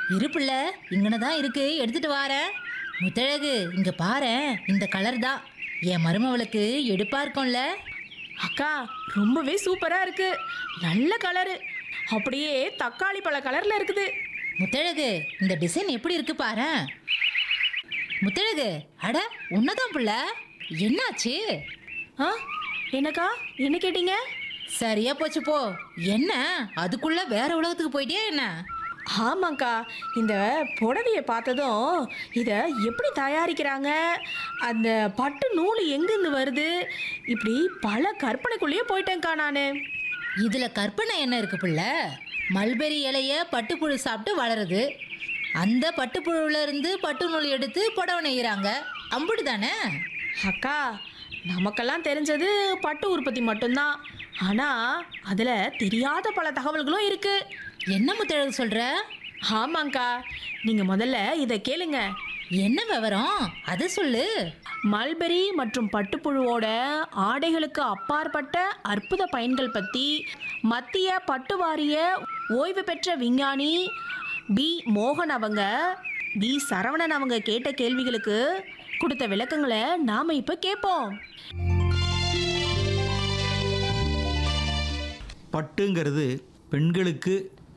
இரு பிள்ளை இங்கன தான் இருக்கு எடுத்துட்டு வாரேன் முத்தழகு இங்க பாரேன் இந்த கலர் தான் என் மருமவளுக்கு எடுப்பா இருக்கும்ல அக்கா ரொம்பவே சூப்பரா இருக்கு நல்ல கலரு அப்படியே தக்காளி பழ கலர்ல இருக்குது முத்தழகு இந்த டிசைன் எப்படி இருக்கு பாரேன் முத்தழகு அட உன்னதான் பிள்ளை என்னாச்சு ஆ என்னக்கா என்ன கேட்டீங்க சரியா போச்சு போ என்ன அதுக்குள்ள வேற உலகத்துக்கு போயிட்டியா என்ன ஆமாங்க்கா இந்த புடவையை பார்த்ததும் இதை எப்படி தயாரிக்கிறாங்க அந்த பட்டு நூல் எங்கேருந்து வருது இப்படி பல கற்பனைக்குள்ளேயே போயிட்டேங்க்கா நான் இதுல கற்பனை என்ன இருக்கு பிள்ளை மல்பெரி இலைய பட்டுப்புழு சாப்பிட்டு வளருது அந்த பட்டுப்புழுல இருந்து பட்டு நூல் எடுத்து புடவை நெய்கிறாங்க அம்புடு தானே அக்கா நமக்கெல்லாம் தெரிஞ்சது பட்டு உற்பத்தி மட்டும்தான் ஆனால் அதில் தெரியாத பல தகவல்களும் இருக்குது என்ன முத்தழகு சொல்ற ஆமாங்க்கா நீங்கள் முதல்ல இதை கேளுங்க என்ன விவரம் அதை சொல்லு மல்பெரி மற்றும் பட்டுப்புழுவோட ஆடைகளுக்கு அப்பாற்பட்ட அற்புத பயன்கள் பற்றி மத்திய பட்டு வாரிய ஓய்வு பெற்ற விஞ்ஞானி பி மோகன் அவங்க வி சரவணன் அவங்க கேட்ட கேள்விகளுக்கு கொடுத்த விளக்கங்களை நாம் இப்போ கேட்போம் பட்டுங்கிறது பெண்களுக்கு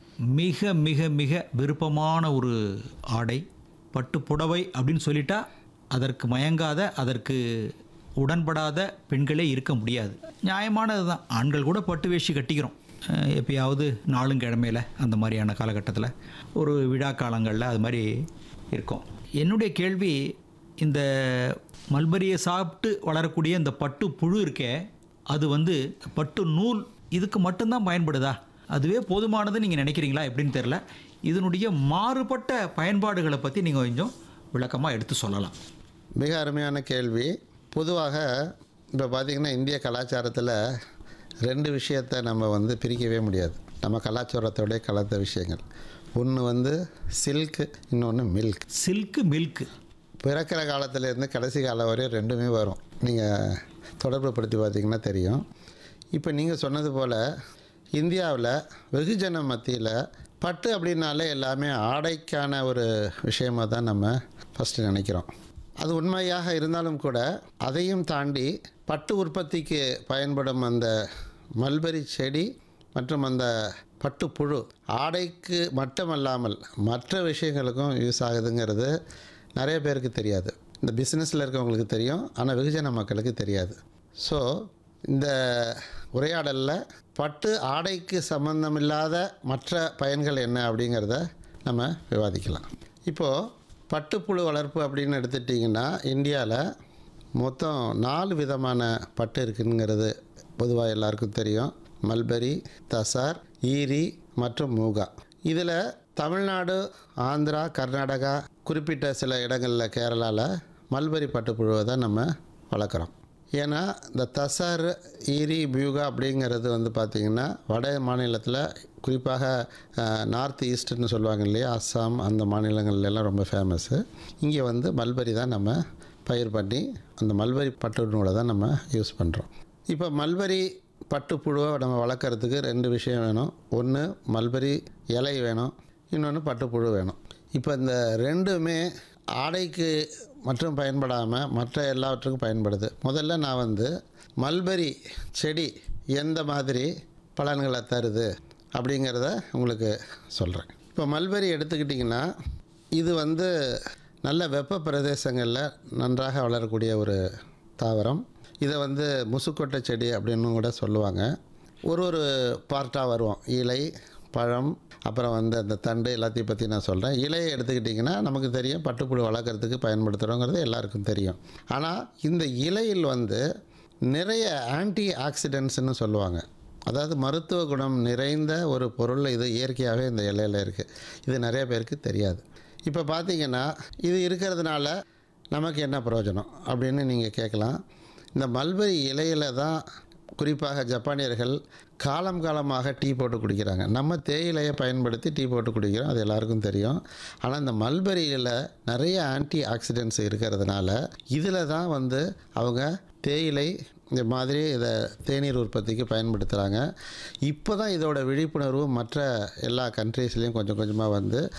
மிக மிக மிக விருப்பமான ஒரு ஆடை பட்டு புடவை அப்படின்னு சொல்லிட்டா அதற்கு மயங்காத அதற்கு உடன்படாத பெண்களே இருக்க முடியாது நியாயமானது தான் ஆண்கள் கூட பட்டு வேஷ்டி கட்டிக்கிறோம் அஹ் எப்பயாவது நாளும் கிழமையில அந்த மாதிரியான காலகட்டத்தில் ஒரு விழா காலங்களில் அது மாதிரி இருக்கும் என்னுடைய கேள்வி இந்த மல்பரியை சாப்பிட்டு வளரக்கூடிய இந்த பட்டு புழு இருக்கே அது வந்து பட்டு நூல் இதுக்கு மட்டும்தான் பயன்படுதா அதுவே போதுமானது நீங்கள் நினைக்கிறீங்களா எப்படின்னு தெரில இதனுடைய மாறுபட்ட பயன்பாடுகளை பற்றி நீங்கள் கொஞ்சம் விளக்கமாக எடுத்து சொல்லலாம் மிக அருமையான கேள்வி பொதுவாக இப்போ பார்த்திங்கன்னா இந்திய கலாச்சாரத்தில் ரெண்டு விஷயத்தை நம்ம வந்து பிரிக்கவே முடியாது நம்ம கலாச்சாரத்தோடைய கலந்த விஷயங்கள் ஒன்று வந்து சில்க் இன்னொன்று மில்க் சில்க்கு மில்க்கு பிறக்கிற காலத்துலேருந்து கடைசி காலம் வரையும் ரெண்டுமே வரும் நீங்கள் தொடர்பு படுத்தி பார்த்தீங்கன்னா தெரியும் இப்போ நீங்கள் சொன்னது போல் இந்தியாவில் வெகுஜன மத்தியில் பட்டு அப்படின்னாலே எல்லாமே ஆடைக்கான ஒரு விஷயமாக தான் நம்ம ஃபஸ்ட்டு நினைக்கிறோம் அது உண்மையாக இருந்தாலும் கூட அதையும் தாண்டி பட்டு உற்பத்திக்கு பயன்படும் அந்த மல்பெரி செடி மற்றும் அந்த பட்டுப்புழு ஆடைக்கு மட்டுமல்லாமல் மற்ற விஷயங்களுக்கும் யூஸ் ஆகுதுங்கிறது நிறைய பேருக்கு தெரியாது இந்த பிஸ்னஸில் இருக்கவங்களுக்கு தெரியும் ஆனால் வெகுஜன மக்களுக்கு தெரியாது ஸோ இந்த உரையாடலில் பட்டு ஆடைக்கு சம்பந்தமில்லாத மற்ற பயன்கள் என்ன அப்படிங்கிறத நம்ம விவாதிக்கலாம் இப்போது பட்டுப்புழு வளர்ப்பு அப்படின்னு எடுத்துட்டிங்கன்னா இந்தியாவில் மொத்தம் நாலு விதமான பட்டு இருக்குங்கிறது பொதுவாக எல்லாருக்கும் தெரியும் மல்பரி தசார் ஈரி மற்றும் மூகா இதில் தமிழ்நாடு ஆந்திரா கர்நாடகா குறிப்பிட்ட சில இடங்களில் கேரளாவில் மல்பரி பட்டுப்புழுவை தான் நம்ம வளர்க்குறோம் ஏன்னா இந்த தசார் ஈரி பியூகா அப்படிங்கிறது வந்து பார்த்திங்கன்னா வட மாநிலத்தில் குறிப்பாக நார்த் ஈஸ்ட்னு சொல்லுவாங்க இல்லையா அஸ்ஸாம் அந்த மாநிலங்கள்ல எல்லாம் ரொம்ப ஃபேமஸ்ஸு இங்கே வந்து மல்பரி தான் நம்ம பயிர் பண்ணி அந்த மல்பரி பட்டு நூலை தான் நம்ம யூஸ் பண்ணுறோம் இப்போ மல்பரி பட்டுப்புழுவை நம்ம வளர்க்குறதுக்கு ரெண்டு விஷயம் வேணும் ஒன்று மல்பரி இலை வேணும் இன்னொன்று பட்டுப்புழு வேணும் இப்போ இந்த ரெண்டுமே ஆடைக்கு மட்டும் பயன்படாமல் மற்ற எல்லாவற்றுக்கும் பயன்படுது முதல்ல நான் வந்து மல்பரி செடி எந்த மாதிரி பலன்களை தருது அப்படிங்கிறத உங்களுக்கு சொல்கிறேன் இப்போ மல்பரி எடுத்துக்கிட்டிங்கன்னா இது வந்து நல்ல வெப்ப பிரதேசங்களில் நன்றாக வளரக்கூடிய ஒரு தாவரம் இதை வந்து முசுக்கொட்டை செடி அப்படின்னு கூட சொல்லுவாங்க ஒரு ஒரு பார்ட்டாக வருவோம் இலை பழம் அப்புறம் வந்து அந்த தண்டு எல்லாத்தையும் பற்றி நான் சொல்கிறேன் இலையை எடுத்துக்கிட்டிங்கன்னா நமக்கு தெரியும் பட்டுப்புழு வளர்க்குறதுக்கு பயன்படுத்துகிறோங்கிறது எல்லாருக்கும் தெரியும் ஆனால் இந்த இலையில் வந்து நிறைய ஆன்டி ஆக்சிடென்ட்ஸ்னு சொல்லுவாங்க அதாவது மருத்துவ குணம் நிறைந்த ஒரு பொருள் இது இயற்கையாகவே இந்த இலையில் இருக்குது இது நிறைய பேருக்கு தெரியாது இப்போ பார்த்தீங்கன்னா இது இருக்கிறதுனால நமக்கு என்ன பிரயோஜனம் அப்படின்னு நீங்கள் கேட்கலாம் இந்த மல்பரி இலையில தான் குறிப்பாக ஜப்பானியர்கள் காலம் காலமாக டீ போட்டு குடிக்கிறாங்க நம்ம தேயிலையை பயன்படுத்தி டீ போட்டு குடிக்கிறோம் அது எல்லாருக்கும் தெரியும் ஆனால் இந்த மல்பரியில் நிறைய ஆன்டி ஆக்சிடென்ட்ஸ் இருக்கிறதுனால இதில் தான் வந்து அவங்க தேயிலை இந்த மாதிரி இதை தேநீர் உற்பத்திக்கு பயன்படுத்துகிறாங்க இப்போ தான் இதோட விழிப்புணர்வு மற்ற எல்லா கண்ட்ரீஸ்லேயும் கொஞ்சம் கொஞ்சமாக வந்து